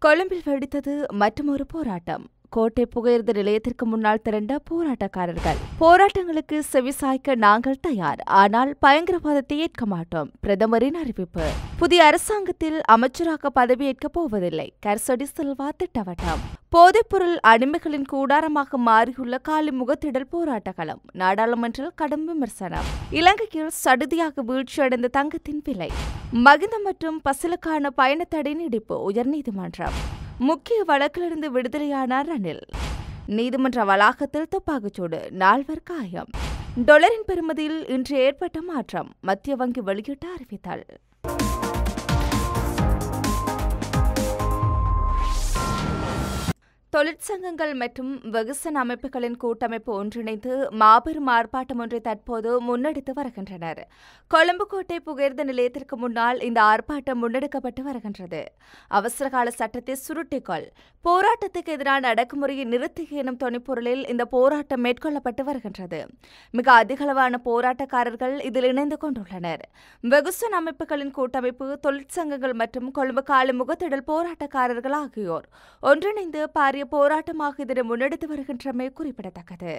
கொழும்பில் வெடித்தது மற்றுமொரு போராட்டம் கோட்டை புகையிரத நிலையத்திற்கு முன்னால் திரண்ட போராட்டக்காரர்கள் போராட்டங்களுக்கு செவிசாய்க்க நாங்கள் தயார் ஆனால் பயங்கரவாதத்தை ஏற்க மாட்டோம் பிரதமரின் அறிவிப்பு புதிய அரசாங்கத்தில் அமைச்சராக பதவியேற்கப் போவதில்லை கர்சடி சில்வா திட்டவட்டம் போதைப்பொருள் அடிமைகளின் கூடாரமாக மாறியுள்ள காலி முகத்திடல் போராட்டக்களம் நாடாளுமன்றில் கடும் விமர்சனம் இலங்கையில் சடுதியாக வீழ்ச்சியடைந்த தங்கத்தின் விலை மகிந்த மற்றும் பசிலுக்கான பயணத்தடை நீடிப்பு உயர்நீதிமன்றம் முக்கிய வழக்கிலிருந்து விடுதலையானார் ரணில் நீதிமன்ற வளாகத்தில் துப்பாக்கிச்சூடு நால்வர் காயம் டொலரின் பெறுமதியில் இன்று ஏற்பட்ட மாற்றம் மத்திய வங்கி வெளியிட்ட அறிவித்தல் தொழிற்சங்கங்கள் மற்றும் வெகுசன அமைப்புகளின் கூட்டமைப்பு ஒன்றிணைந்து மாபெரும் ஆர்ப்பாட்டம் ஒன்றை தற்போது முன்னெடுத்து வருகின்றனர் கொழும்பு கோட்டை புகையிரத நிலையத்திற்கு முன்னால் இந்த ஆர்ப்பாட்டம் முன்னெடுக்கப்பட்டு வருகின்றது அவசரகால சட்டத்தை சுருட்டிக்கொள் போராட்டத்துக்கு எதிரான அடக்குமுறையை நிறுத்தி எனும் துணைப்பொருளில் இந்த போராட்டம் மேற்கொள்ளப்பட்டு வருகின்றது மிக அதிகளவான போராட்டக்காரர்கள் இதில் இணைந்து கொண்டுள்ளனர் வெகுசன அமைப்புகளின் கூட்டமைப்பு தொழிற்சங்கங்கள் மற்றும் கொழும்பு காலை முகத்திடல் போராட்டக்காரர்கள் ஆகியோர் ஒன்றிணைந்து பாரிய போராட்டமாக இதனை முன்னெடுத்து வருகின்றமை குறிப்பிடத்தக்கது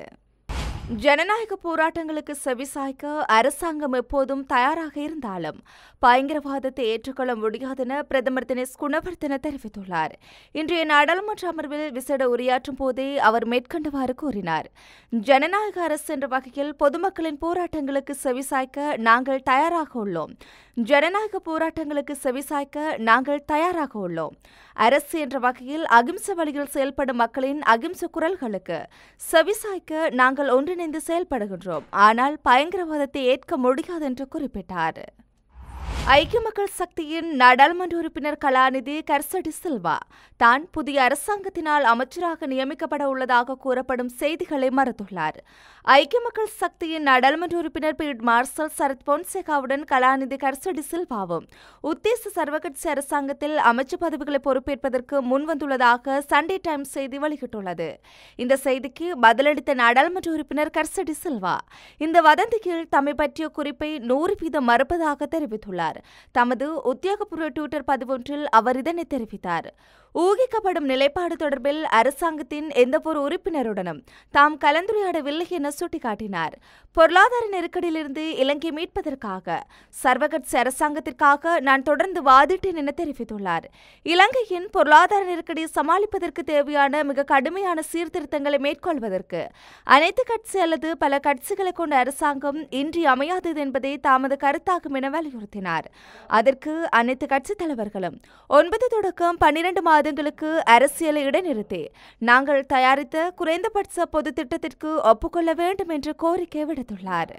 ஜனநாயக போராட்டங்களுக்கு செவிசாய்க்க அரசாங்கம் எப்போதும் தயாராக இருந்தாலும் பயங்கரவாதத்தை ஏற்றுக்கொள்ள முடியாதென பிரதமர் தினேஷ் குணவர்த்தன தெரிவித்துள்ளார் இன்றைய நாடாளுமன்ற அமர்வில் விசேட உரையாற்றும் போதே அவர் மேற்கண்டவாறு கூறினார் ஜனநாயக அரசு என்ற வகையில் பொதுமக்களின் போராட்டங்களுக்கு செவிசாய்க்க நாங்கள் தயாராக உள்ளோம் ஜனநாயக போராட்டங்களுக்கு செவிசாய்க்க நாங்கள் தயாராக உள்ளோம் அரசு என்ற வகையில் அகிம்ச வழியில் செயல்படும் மக்களின் அகிம்ச குரல்களுக்கு செவிசாய்க்க நாங்கள் ஒன்றிணைந்து செயல்படுகின்றோம் ஆனால் பயங்கரவாதத்தை ஏற்க முடியாது என்று குறிப்பிட்டார் ஐக்கிய மக்கள் சக்தியின் நாடாளுமன்ற உறுப்பினர் கலாநிதி கர்சடி சில்வா தான் புதிய அரசாங்கத்தினால் அமைச்சராக நியமிக்கப்பட உள்ளதாக கூறப்படும் செய்திகளை மறுத்துள்ளார் ஐக்கிய மக்கள் சக்தியின் நாடாளுமன்ற உறுப்பினர் பீட் மார்சல் சரத் பொன்சேகாவுடன் கலாநிதி கர்சடி சில்வாவும் உத்தேச சர்வகட்சி அரசாங்கத்தில் அமைச்சு பதவிகளை பொறுப்பேற்பதற்கு முன்வந்துள்ளதாக சண்டே டைம்ஸ் செய்தி வெளியிட்டுள்ளது இந்த செய்திக்கு பதிலளித்த நாடாளுமன்ற உறுப்பினர் கர்சடி சில்வா இந்த வதந்தியில் தம்மை பற்றிய குறிப்பை நூறு வீதம் மறுப்பதாக தெரிவித்துள்ளார் தமது உத்தியோகபூர்வ ட்விட்டர் பதிவொன்றில் அவர் இதனை தெரிவித்தார் ஊகிக்கப்படும் நிலைப்பாடு தொடர்பில் அரசாங்கத்தின் எந்தவொரு உறுப்பினருடனும் தாம் கலந்துரையாடவில்லை என சுட்டிக்காட்டினார் பொருளாதார நெருக்கடியிலிருந்து இலங்கை மீட்பதற்காக சர்வகட்சி அரசாங்கத்திற்காக நான் தொடர்ந்து வாதிட்டேன் என தெரிவித்துள்ளார் இலங்கையின் பொருளாதார நெருக்கடியை சமாளிப்பதற்கு தேவையான மிக கடுமையான சீர்திருத்தங்களை மேற்கொள்வதற்கு அனைத்து கட்சி அல்லது பல கட்சிகளை கொண்ட அரசாங்கம் இன்றி அமையாதது என்பதை தமது கருத்தாகும் என வலியுறுத்தினார் அதற்கு அனைத்து கட்சித் தலைவர்களும் ஒன்பது தொடக்கம் பன்னிரண்டு மாதங்களுக்கு அரசியலை இடைநிறுத்தி நாங்கள் தயாரித்த குறைந்தபட்ச பொது திட்டத்திற்கு ஒப்புக்கொள்ள வேண்டும் என்று கோரிக்கை விடுத்துள்ளார்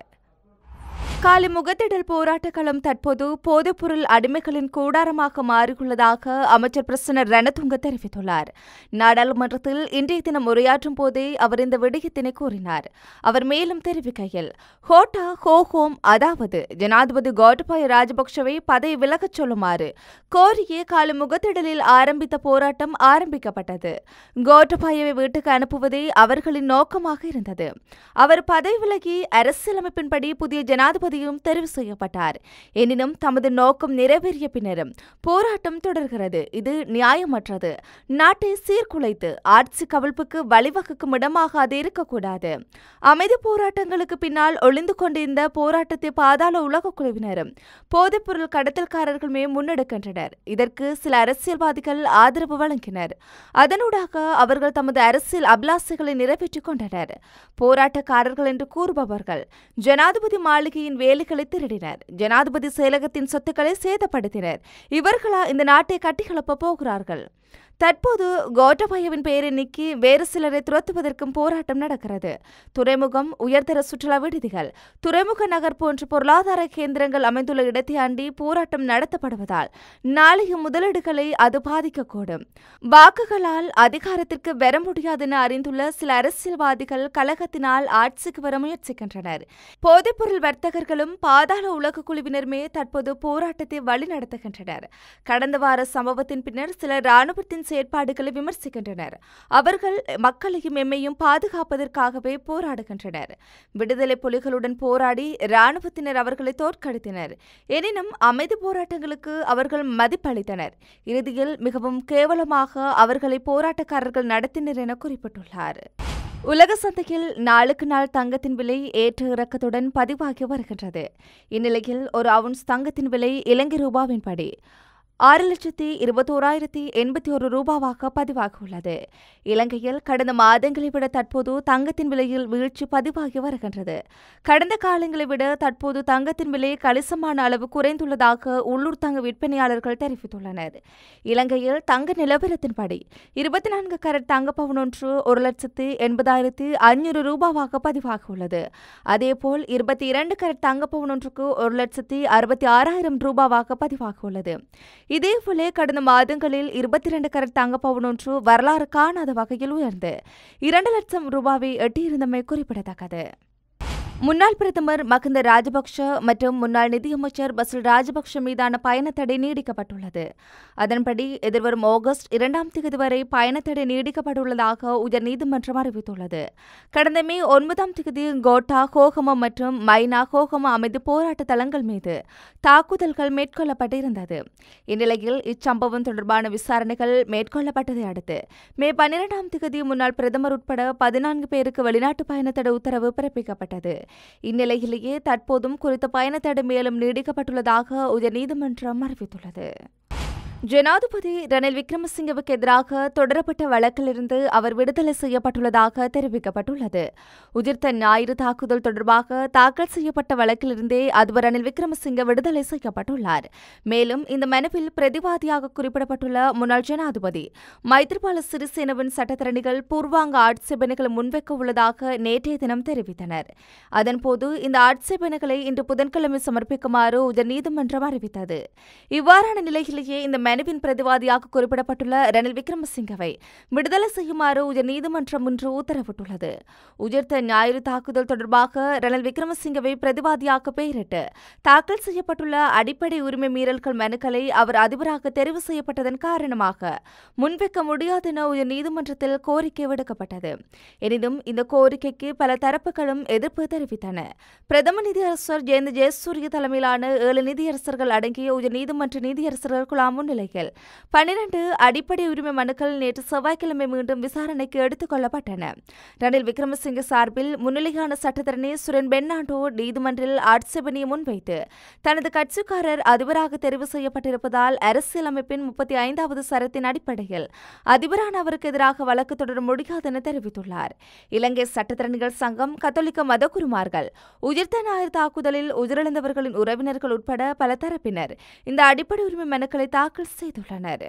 காலி முகத்திடல் போராட்டக்களம் தற்போது போதைப்பொருள் அடிமைகளின் கூடாரமாக மாறியுள்ளதாக அமைச்சர் பிரசன்ன ரணதுங்க தெரிவித்துள்ளார் நாடாளுமன்றத்தில் இன்றைய தினம் உரையாற்றும் போதே அவர் இந்த விடயத்தினை கூறினார் அவர் மேலும் தெரிவிக்கையில் ஹோட்டா ஹோஹோம் அதாவது ஜனாதிபதி கோட்டபாய ராஜபக்சவை பதவி விலகச் சொல்லுமாறு கோரியே காலி முகத்திடலில் ஆரம்பித்த போராட்டம் ஆரம்பிக்கப்பட்டது கோட்டபாயவை வீட்டுக்கு அனுப்புவதே அவர்களின் நோக்கமாக இருந்தது அவர் பதவி விலகி அரசியலமைப்பின்படி புதிய ஜனாதிபதி நீதிபதியும் தெரிவு செய்யப்பட்டார் எனினும் தமது நோக்கம் நிறைவேறிய பின்னரும் போராட்டம் தொடர்கிறது இது நியாயமற்றது நாட்டை சீர்குலைத்து ஆட்சி கவிழ்ப்புக்கு வழிவகுக்கும் இடமாக அது இருக்கக்கூடாது அமைதி போராட்டங்களுக்கு பின்னால் ஒளிந்து கொண்டிருந்த போராட்டத்தை பாதாள உலக குழுவினரும் போதைப்பொருள் கடத்தல்காரர்களுமே முன்னெடுக்கின்றனர் இதற்கு சில அரசியல்வாதிகள் ஆதரவு வழங்கினர் அதனூடாக அவர்கள் தமது அரசியல் அபிலாசைகளை நிறைவேற்றிக் கொண்டனர் போராட்டக்காரர்கள் என்று கூறுபவர்கள் ஜனாதிபதி மாளிகையின் வேலைகளை திருடினர் ஜனாதிபதி செயலகத்தின் சொத்துக்களை சேதப்படுத்தினர் இவர்களா இந்த நாட்டை கட்டிகளப்ப போகிறார்கள் தற்போது கோட்டபாயவின் பெயரை நீக்கி வேறு சிலரை துரத்துவதற்கும் போராட்டம் நடக்கிறது துறைமுகம் உயர்தர சுற்றுலா விடுதிகள் துறைமுக நகர் போன்ற பொருளாதார கேந்திரங்கள் அமைந்துள்ள இடத்தை அண்டி போராட்டம் நடத்தப்படுவதால் நாளைய முதலீடுகளை அது பாதிக்கக்கூடும் வாக்குகளால் அதிகாரத்திற்கு வர முடியாது என அறிந்துள்ள சில அரசியல்வாதிகள் கழகத்தினால் ஆட்சிக்கு வர முயற்சிக்கின்றனர் போதைப்பொருள் வர்த்தகர்களும் பாதாள உலக குழுவினருமே தற்போது போராட்டத்தை வழிநடத்துகின்றனர் கடந்த வார சம்பவத்தின் பின்னர் சில ராணுவ இராணுவத்தின் செயற்பாடுகளை விமர்சிக்கின்றனர் அவர்கள் மக்களையும் எம்மையும் பாதுகாப்பதற்காகவே போராடுகின்றனர் விடுதலை புலிகளுடன் போராடி இராணுவத்தினர் அவர்களை தோற்கடித்தனர் எனினும் அமைதி போராட்டங்களுக்கு அவர்கள் மதிப்பளித்தனர் இறுதியில் மிகவும் கேவலமாக அவர்களை போராட்டக்காரர்கள் நடத்தினர் என குறிப்பிட்டுள்ளார் உலக சந்தையில் நாளுக்கு நாள் தங்கத்தின் விலை ஏற்ற இறக்கத்துடன் பதிவாகி வருகின்றது இந்நிலையில் ஒரு அவுன்ஸ் தங்கத்தின் விலை இலங்கை ரூபாவின்படி ஆறு லட்சத்தி இருபத்தோராயிரத்தி எண்பத்தி ஒரு ரூபாவாக பதிவாகியுள்ளது இலங்கையில் கடந்த மாதங்களை விட தற்போது தங்கத்தின் விலையில் வீழ்ச்சி பதிவாகி வருகின்றது கடந்த காலங்களை விட தற்போது தங்கத்தின் விலை கணிசமான அளவு குறைந்துள்ளதாக உள்ளூர் தங்க விற்பனையாளர்கள் தெரிவித்துள்ளனர் இலங்கையில் தங்க நிலவரத்தின்படி இருபத்தி நான்கு கரட் தங்க பவுன் ஒன்று ஒரு லட்சத்து எண்பதாயிரத்து ஐநூறு ரூபாவாக பதிவாகியுள்ளது அதேபோல் இருபத்தி இரண்டு கரட் தங்க பவுன் ஒன்றுக்கு ஒரு லட்சத்தி அறுபத்தி ஆறாயிரம் ரூபாவாக பதிவாகியுள்ளது இதேபோல கடந்த மாதங்களில் இருபத்தி இரண்டு கரட் தங்க பவுன் ஒன்று வரலாறு காணாத வகையில் உயர்ந்து இரண்டு லட்சம் ரூபாவை எட்டியிருந்தமை குறிப்பிடத்தக்கது முன்னாள் பிரதமர் மகிந்த ராஜபக்ஷ மற்றும் முன்னாள் நிதியமைச்சர் பசில் ராஜபக்ஷ மீதான பயணத்தடை நீடிக்கப்பட்டுள்ளது அதன்படி எதிர்வரும் ஆகஸ்ட் இரண்டாம் தேதி வரை பயணத்தடை நீடிக்கப்பட்டுள்ளதாக உயர்நீதிமன்றம் அறிவித்துள்ளது கடந்த மே ஒன்பதாம் தேதி கோட்டா கோகம மற்றும் மைனா கோகம அமைதி போராட்ட தளங்கள் மீது தாக்குதல்கள் மேற்கொள்ளப்பட்டிருந்தது இந்நிலையில் இச்சம்பவம் தொடர்பான விசாரணைகள் மேற்கொள்ளப்பட்டதை அடுத்து மே பன்னிரெண்டாம் தேதி முன்னாள் பிரதமர் உட்பட பதினான்கு பேருக்கு வெளிநாட்டு பயணத்தடை உத்தரவு பிறப்பிக்கப்பட்டது இந்நிலையிலேயே தற்போதும் குறித்த பயணத்தடை மேலும் நீடிக்கப்பட்டுள்ளதாக உயர்நீதிமன்றம் அறிவித்துள்ளது ஜனாதிபதி ரணில் விக்ரமசிங்கவுக்கு எதிராக தொடரப்பட்ட வழக்கிலிருந்து அவர் விடுதலை செய்யப்பட்டுள்ளதாக தெரிவிக்கப்பட்டுள்ளது உதிர்த்த ஞாயிறு தாக்குதல் தொடர்பாக தாக்கல் செய்யப்பட்ட வழக்கிலிருந்தே அதிபர் ரணில் விக்ரமசிங்க விடுதலை செய்யப்பட்டுள்ளார் மேலும் இந்த மனுவில் பிரதிவாதியாக குறிப்பிடப்பட்டுள்ள முன்னாள் ஜனாதிபதி மைத்ரிபால சிறிசேனவின் சட்டத்தரணிகள் பூர்வாங்க ஆட்சேபனைகளை முன்வைக்க உள்ளதாக நேற்றைய தினம் தெரிவித்தனர் அதன்போது இந்த ஆட்சேபனைகளை இன்று புதன்கிழமை சமர்ப்பிக்குமாறு உயர்நீதிமன்றம் அறிவித்தது இவ்வாறான நிலையிலேயே இந்த மனுவின் பிரதிவாதியாக குறிப்பிடப்பட்டுள்ள ரணில் விக்ரமசிங்கவை விடுதலை செய்யுமாறு உயர்நீதிமன்றம் இன்று உத்தரவிட்டுள்ளது உயிர்த்த ஞாயிறு தாக்குதல் தொடர்பாக ரணில் விக்ரமசிங்கவை பிரதிவாதியாக பெயரிட்டு தாக்கல் செய்யப்பட்டுள்ள அடிப்படை உரிமை மீறல்கள் மனுக்களை அவர் அதிபராக தெரிவு செய்யப்பட்டதன் காரணமாக முன்வைக்க முடியாது என உயர்நீதிமன்றத்தில் கோரிக்கை விடுக்கப்பட்டது எனினும் இந்த கோரிக்கைக்கு பல தரப்புகளும் எதிர்ப்பு தெரிவித்தன பிரதம நீதியரசர் ஜெயந்த ஜெயசூரிய தலைமையிலான ஏழு நீதியரசர்கள் அடங்கிய உயர்நீதிமன்ற நீதியரசர்கள் குழாம் முன்னிலையில் பன்னிரண்டு அடிப்படை உரிமை மனுக்கள் நேற்று செவ்வாய்க்கிழமை மீண்டும் விசாரணைக்கு எடுத்துக் கொள்ளப்பட்டன ரணில் விக்ரமசிங்க சார்பில் முன்னிலையான சட்டத்தரணி சுரன் பெர்னாண்டோ நீதிமன்றில் ஆட்சேபனையை முன்வைத்து தனது கட்சிக்காரர் அதிபராக தெரிவு செய்யப்பட்டிருப்பதால் அரசியலமைப்பின் முப்பத்தி ஐந்தாவது சரத்தின் அடிப்படையில் அதிபரான அவருக்கு எதிராக வழக்கு தொடர முடியாது என தெரிவித்துள்ளார் இலங்கை சட்டத்தரணிகள் சங்கம் கத்தோலிக்க மதகுருமார்கள் உயிர்த்த ஞாயிறு தாக்குதலில் உயிரிழந்தவர்களின் உறவினர்கள் உட்பட பல தரப்பினர் இந்த அடிப்படை உரிமை மனுக்களை தாக்கல் செய்துள்ளனர்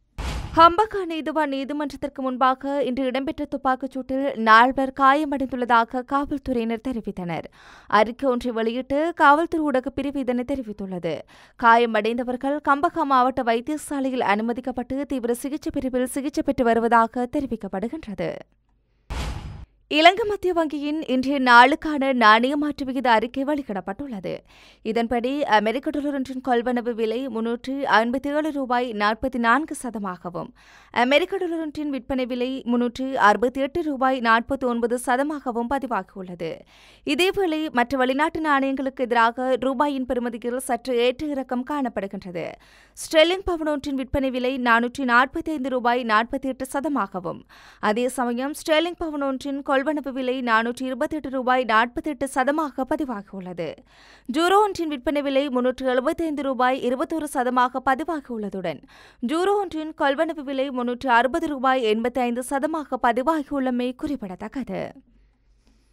ஹம்பகா நீதிவா நீதிமன்றத்திற்கு முன்பாக இன்று இடம்பெற்ற துப்பாக்கிச் சூட்டில் நால்வர் காயமடைந்துள்ளதாக காவல்துறையினர் தெரிவித்தனர் அறிக்கை ஒன்றை வெளியிட்டு காவல்துறை ஊடக பிரிவு இதனை தெரிவித்துள்ளது காயமடைந்தவர்கள் கம்பகா மாவட்ட வைத்தியசாலையில் அனுமதிக்கப்பட்டு தீவிர சிகிச்சை பிரிவில் சிகிச்சை பெற்று வருவதாக தெரிவிக்கப்படுகின்றது இலங்கை மத்திய வங்கியின் இன்றைய நாளுக்கான நாணய மாற்று விகித அறிக்கை வெளியிடப்பட்டுள்ளது இதன்படி அமெரிக்க டாலர் ஒன்றின் கொள்வனவு விலை முன்னூற்று ஐம்பத்தி ஏழு ரூபாய் நாற்பத்தி நான்கு சதமாகவும் அமெரிக்க டாலர் ஒன்றின் விற்பனை விலை முன்னூற்று அறுபத்தி எட்டு ரூபாய் நாற்பத்தி ஒன்பது சதமாகவும் பதிவாகியுள்ளது இதேவேளை மற்ற வெளிநாட்டு நாணயங்களுக்கு எதிராக ரூபாயின் பெறுமதியில் சற்று ஏற்ற இறக்கம் காணப்படுகின்றது ஸ்டெர்லிங் பவுன் ஒன்றின் விற்பனை விலை நானூற்றி நாற்பத்தி ஐந்து ரூபாய் நாற்பத்தி எட்டு சதமாகவும் அதே சமயம் ஸ்டெர்லிங் பவுன் ஒன்றின் கொள்வனவு விலை நானூற்றி இருபத்தி எட்டு ரூபாய் நாற்பத்தி எட்டு சதமாக பதிவாகியுள்ளது ஜூரோ ஒன்றின் விற்பனை விலை முன்னூற்று எழுபத்தி ஐந்து ரூபாய் இருபத்தொரு சதமாக பதிவாகியுள்ளதுடன் ஜூரோ ஒன்றின் கொள்வனவு விலை முன்னூற்று அறுபது ரூபாய் எண்பத்தி ஐந்து சதமாக பதிவாகியுள்ளமை குறிப்பிடத்தக்கது